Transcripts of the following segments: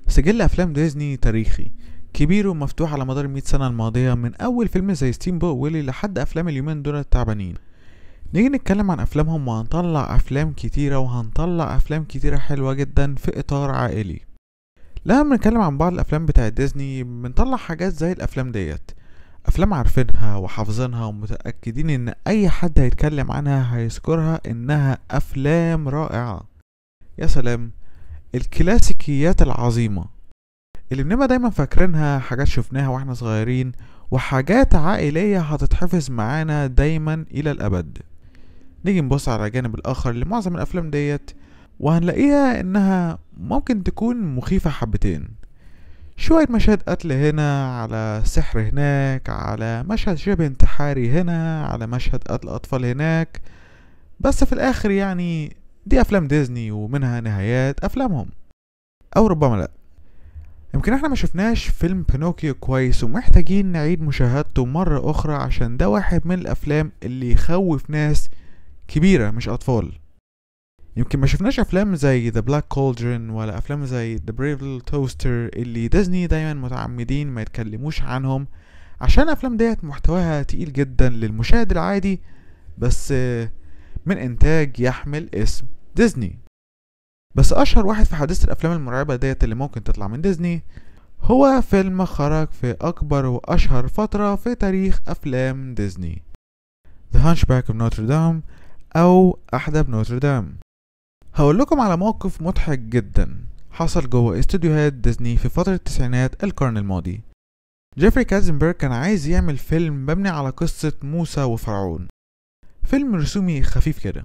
سجل أفلام ديزني تاريخي كبير ومفتوح على مدار المئة سنة الماضية من أول فيلم زي ستيم بو ويلي لحد أفلام اليومين دول التعبانين نيجي نتكلم عن أفلامهم وهنطلع أفلام كتيرة وهنطلع أفلام كتيرة حلوة جدا في إطار عائلي لما بنتكلم عن بعض الأفلام بتاعت ديزني بنطلع حاجات زي الأفلام ديت أفلام عارفينها وحافظينها ومتأكدين إن أي حد هيتكلم عنها هيذكرها إنها أفلام رائعة يا سلام الكلاسيكيات العظيمة اللي بنبقى دايما فاكرينها حاجات شفناها واحنا صغيرين وحاجات عائلية هتتحفظ معانا دايما إلى الأبد نيجي نبص على الجانب الآخر لمعظم الأفلام ديت وهنلاقيها إنها ممكن تكون مخيفة حبتين شوية مشاهد قتل هنا على سحر هناك على مشهد شبه انتحاري هنا على مشهد قتل أطفال هناك بس في الآخر يعني دي أفلام ديزني ومنها نهايات أفلامهم أو ربما لأ يمكن احنا ما شفناش فيلم بينوكيو كويس ومحتاجين نعيد مشاهدته مرة أخرى عشان ده واحد من الأفلام اللي يخوف ناس كبيرة مش أطفال يمكن ما شفناش أفلام زي The Black Cauldron ولا أفلام زي The Brave Little Toaster اللي ديزني دايما متعمدين ما يتكلموش عنهم عشان الأفلام ديت محتواها تقيل جدا للمشاهد العادي بس من إنتاج يحمل اسم ديزني بس اشهر واحد في حديث الافلام المرعبه ديت اللي ممكن تطلع من ديزني هو فيلم خرج في اكبر واشهر فتره في تاريخ افلام ديزني The Hunchback of Notre Dame او احدب نوتردام هقول لكم على موقف مضحك جدا حصل جوه استوديوهات ديزني في فترة التسعينات القرن الماضي جيفري كازنبرغ كان عايز يعمل فيلم مبني على قصة موسى وفرعون فيلم رسومي خفيف كده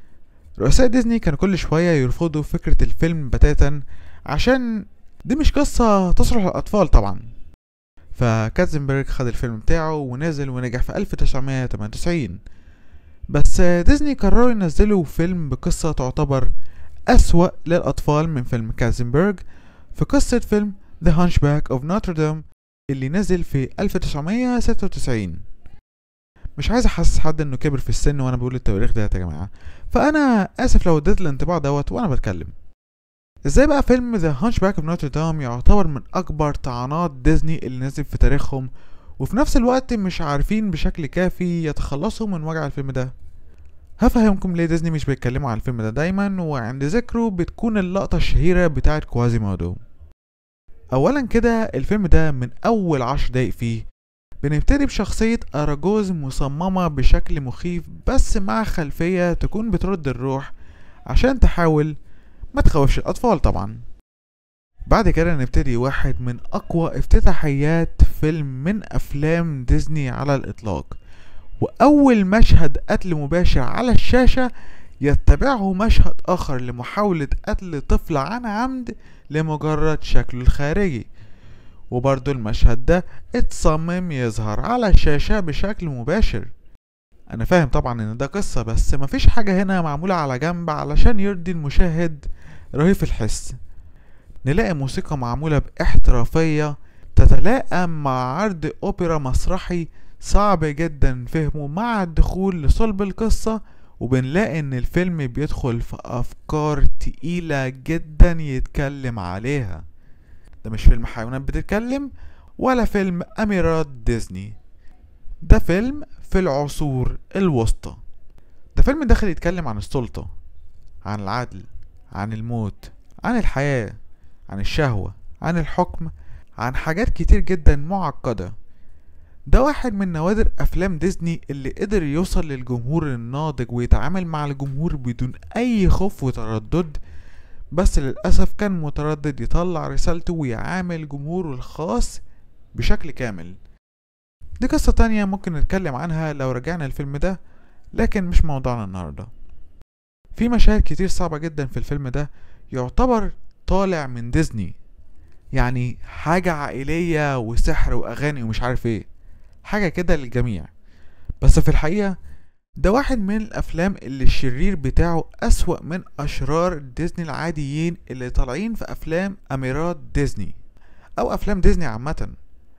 رؤساء ديزني كانوا كل شوية يرفضوا فكرة الفيلم بتاتا عشان دي مش قصة تصلح للأطفال طبعا فكاتزنبرج خد الفيلم بتاعه ونزل ونجح في 1998 بس ديزني قرروا ينزلوا فيلم بقصة تعتبر أسوأ للأطفال من فيلم كازنبرج في قصة فيلم The Hunchback of Notre Dame اللي نزل في 1996 مش عايز احسس حد انه كبر في السن وانا بقول التواريخ ديت يا جماعه فانا اسف لو اديت الانطباع دوت وانا بتكلم ازاي بقى فيلم ذا هانشباك اوف نوتر دام يعتبر من اكبر طعنات ديزني اللي نزل في تاريخهم وفي نفس الوقت مش عارفين بشكل كافي يتخلصوا من وجع الفيلم ده هفهمكم ليه ديزني مش بيتكلموا عن الفيلم ده دايما وعند ذكره بتكون اللقطة الشهيرة بتاعت كوازيمودو اولا كده الفيلم ده من اول عشر دقايق فيه بنبتدي بشخصية أراجوز مصممة بشكل مخيف بس مع خلفية تكون بترد الروح عشان تحاول ما تخوفش الأطفال طبعا بعد كده نبتدي واحد من أقوى افتتاحيات فيلم من أفلام ديزني على الإطلاق وأول مشهد قتل مباشر على الشاشة يتبعه مشهد آخر لمحاولة قتل طفل عن عمد لمجرد شكله الخارجي وبرضه المشهد ده اتصمم يظهر على الشاشة بشكل مباشر انا فاهم طبعا ان ده قصة بس مفيش حاجة هنا معمولة على جنب علشان يرضي المشاهد رهيف الحس نلاقي موسيقى معمولة باحترافية تتلائم مع عرض اوبرا مسرحي صعب جدا فهمه مع الدخول لصلب القصة وبنلاقي ان الفيلم بيدخل في افكار تقيلة جدا يتكلم عليها ده مش فيلم حيوانات بتتكلم ولا فيلم أميرات ديزني ده فيلم في العصور الوسطى ده فيلم داخل يتكلم عن السلطة عن العدل عن الموت عن الحياة عن الشهوة عن الحكم عن حاجات كتير جدا معقدة ده واحد من نوادر أفلام ديزني اللي قدر يوصل للجمهور الناضج ويتعامل مع الجمهور بدون أي خوف وتردد بس للأسف كان متردد يطلع رسالته ويعامل جمهوره الخاص بشكل كامل دي قصة تانية ممكن نتكلم عنها لو رجعنا الفيلم ده لكن مش موضوعنا النهاردة في مشاهد كتير صعبة جدا في الفيلم ده يعتبر طالع من ديزني يعني حاجة عائلية وسحر وأغاني ومش عارف ايه حاجة كده للجميع بس في الحقيقة ده واحد من الافلام اللي الشرير بتاعه اسوأ من اشرار ديزني العاديين اللي طالعين في افلام اميرات ديزني او افلام ديزني عامة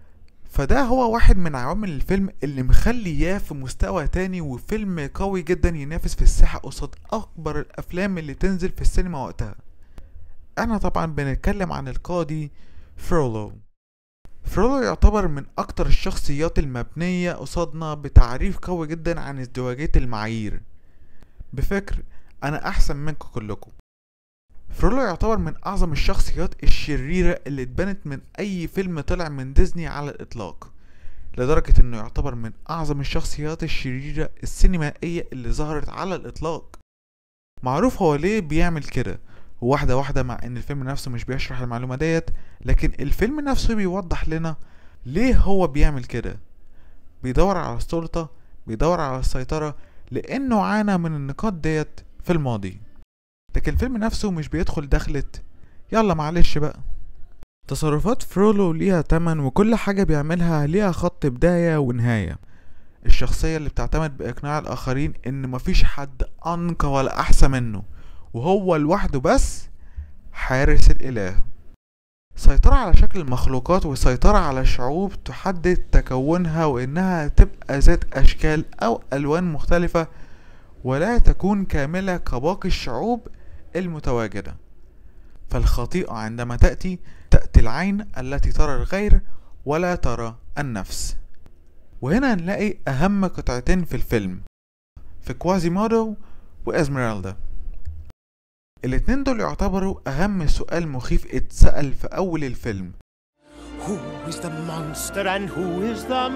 فده هو واحد من عوامل الفيلم اللي مخلياه في مستوى تاني وفيلم قوي جدا ينافس في الساحة قصاد اكبر الافلام اللي تنزل في السينما وقتها احنا طبعا بنتكلم عن القاضي فرولو فرولو يعتبر من اكتر الشخصيات المبنية قصادنا بتعريف قوي جدا عن ازدواجية المعايير بفكر انا احسن منكم كلكم فرولو يعتبر من اعظم الشخصيات الشريرة اللي اتبنت من اي فيلم طلع من ديزني على الاطلاق لدرجة انه يعتبر من اعظم الشخصيات الشريرة السينمائية اللي ظهرت على الاطلاق معروف هو ليه بيعمل كده واحدة واحدة مع ان الفيلم نفسه مش بيشرح المعلومة ديت لكن الفيلم نفسه بيوضح لنا ليه هو بيعمل كده بيدور على السلطة بيدور على السيطرة لانه عانى من النقاط ديت في الماضي لكن الفيلم نفسه مش بيدخل دخلت يلا معلش بقى تصرفات فرولو ليها تمن وكل حاجة بيعملها ليها خط بداية ونهاية الشخصية اللي بتعتمد بإقناع الآخرين إن مفيش حد أنقى ولا أحسن منه وهو لوحده بس حارس الإله سيطرة على شكل المخلوقات وسيطرة على شعوب تحدد تكونها وإنها تبقى ذات أشكال أو ألوان مختلفة ولا تكون كاملة كباقي الشعوب المتواجدة فالخطيئة عندما تأتي تأتي العين التي ترى الغير ولا ترى النفس وهنا هنلاقي أهم قطعتين في الفيلم في كوازيمودو وإزميرالدا الاتنين دول يعتبروا أهم سؤال مخيف اتسأل في أول الفيلم Who is the monster and who is the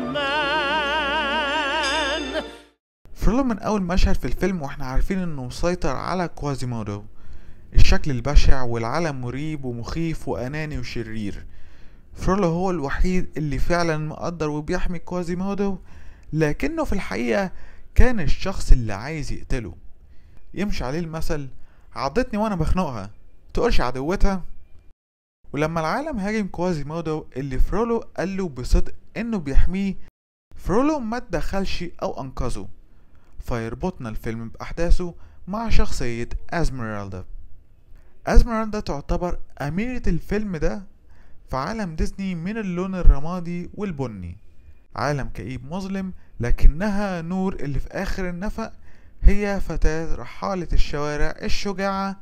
man? فرولو من أول مشهد في الفيلم واحنا عارفين إنه مسيطر على كوازيمودو الشكل البشع والعالم مريب ومخيف وأناني وشرير فرولو هو الوحيد اللي فعلا مقدر وبيحمي كوازيمودو لكنه في الحقيقة كان الشخص اللي عايز يقتله يمشي عليه المثل عضتني وانا بخنقها تقولش عدوتها ولما العالم هاجم كوازيمودو اللي فرولو قال له بصدق انه بيحميه فرولو ما تدخلش او انقذه فيربطنا الفيلم باحداثه مع شخصية ازميرالدا ازميرالدا تعتبر اميرة الفيلم ده في عالم ديزني من اللون الرمادي والبني عالم كئيب مظلم لكنها نور اللي في اخر النفق هي فتاة رحالة الشوارع الشجاعة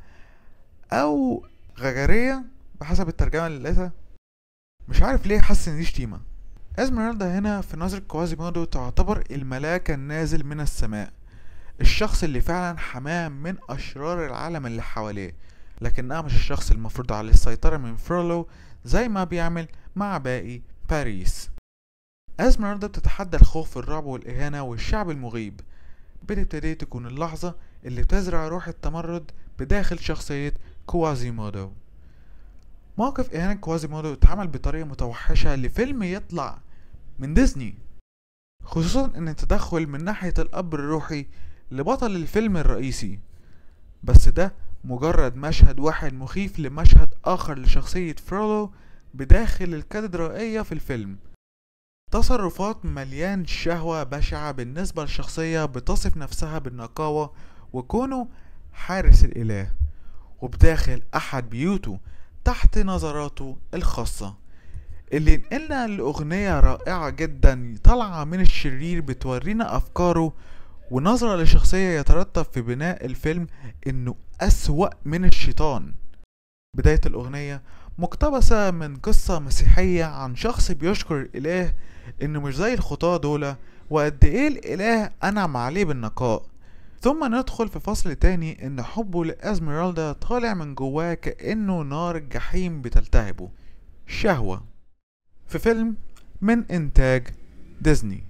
او غجرية بحسب الترجمة اللي لقيتها مش عارف ليه حاسس ان دي شتيمة ازميرالدا هنا في نظر كوازيمودو تعتبر الملاك النازل من السماء الشخص اللي فعلا حماه من اشرار العالم اللي حواليه لكنها مش الشخص المفروض عليه السيطرة من فرولو زي ما بيعمل مع باقي باريس ازميرالدا بتتحدى الخوف والرعب والإهانة والشعب المغيب بتبتدي تكون اللحظة اللي بتزرع روح التمرد بداخل شخصية كوازيمودو موقف إهانة كوازيمودو اتعمل بطريقة متوحشة لفيلم يطلع من ديزني خصوصا ان التدخل من ناحية الأب الروحي لبطل الفيلم الرئيسي بس ده مجرد مشهد واحد مخيف لمشهد آخر لشخصية فرولو بداخل الكاتدرائية في الفيلم تصرفات مليان شهوة بشعة بالنسبة لشخصية بتصف نفسها بالنقاوة وكونه حارس الإله وبداخل أحد بيوته تحت نظراته الخاصة اللي نقلنا لأغنية رائعة جدا طالعة من الشرير بتورينا أفكاره ونظرة لشخصية يترتب في بناء الفيلم إنه أسوأ من الشيطان بداية الأغنية مقتبسة من قصة مسيحية عن شخص بيشكر الإله إنه مش زي الخطاة دول وقد إيه الإله أنعم عليه بالنقاء ثم ندخل في فصل تاني إن حبه لأزميرالدا طالع من جواه كأنه نار الجحيم بتلتهبه شهوة في فيلم من إنتاج ديزني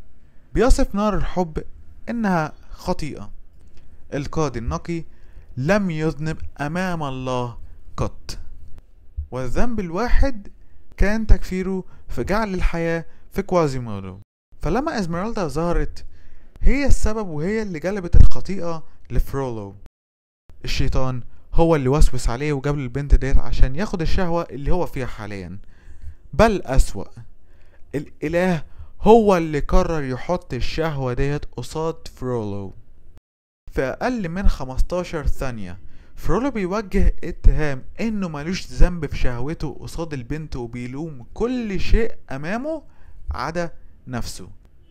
بيصف نار الحب إنها خطيئة القاضي النقي لم يذنب أمام الله قط والذنب الواحد كان تكفيره في جعل الحياة في كوازيمودو فلما ازميرالدا ظهرت هي السبب وهي اللي جلبت الخطيئة لفرولو الشيطان هو اللي وسوس عليه وجاب له البنت ديت عشان ياخد الشهوة اللي هو فيها حاليا بل أسوأ الإله هو اللي قرر يحط الشهوة ديت قصاد فرولو في أقل من 15 ثانية فرولو بيوجه اتهام انه ملوش ذنب في شهوته قصاد البنت وبيلوم كل شيء امامه عدا نفسه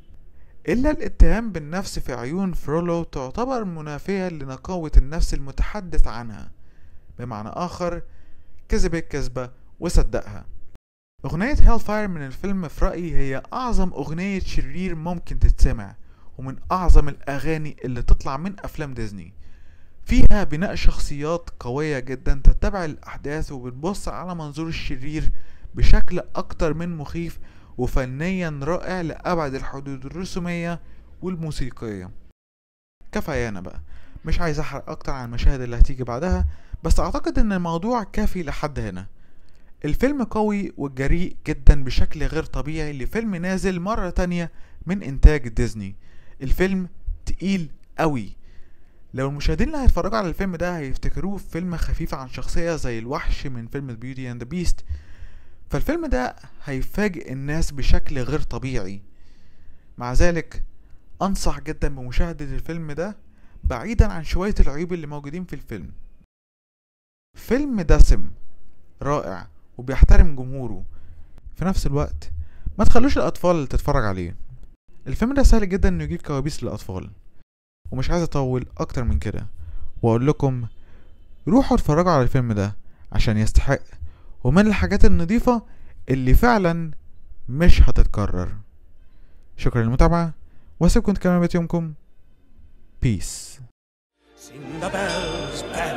الا الاتهام بالنفس في عيون فرولو تعتبر منافية لنقاوة النفس المتحدث عنها بمعنى اخر كذب الكذبة وصدقها أغنية هيل فاير من الفيلم في رأيي هي أعظم أغنية شرير ممكن تتسمع ومن أعظم الأغاني اللي تطلع من أفلام ديزني فيها بناء شخصيات قوية جدا تتبع الأحداث وبتبص على منظور الشرير بشكل أكتر من مخيف وفنيا رائع لأبعد الحدود الرسومية والموسيقية كفايانا بقى مش عايز أحرق أكتر عن المشاهد اللي هتيجي بعدها بس أعتقد إن الموضوع كافي لحد هنا الفيلم قوي وجريء جدا بشكل غير طبيعي لفيلم نازل مرة تانية من إنتاج ديزني الفيلم تقيل قوي لو المشاهدين اللي هيتفرجوا على الفيلم ده هيفتكروه فيلم خفيف عن شخصية زي الوحش من فيلم بيوتي اند ذا بيست فالفيلم ده هيفاجئ الناس بشكل غير طبيعي مع ذلك أنصح جدا بمشاهدة الفيلم ده بعيدا عن شوية العيوب اللي موجودين في الفيلم فيلم دسم رائع وبيحترم جمهوره في نفس الوقت ما تخلوش الأطفال تتفرج عليه الفيلم ده سهل جدا انه يجيب كوابيس للأطفال ومش عايز اطول اكتر من كده واقول لكم روحوا اتفرجوا على الفيلم ده عشان يستحق ومن الحاجات النظيفة اللي فعلا مش هتتكرر شكرا للمتابعة واسيبكم تكملوا بيت يومكم بيس Sing the bells, bells.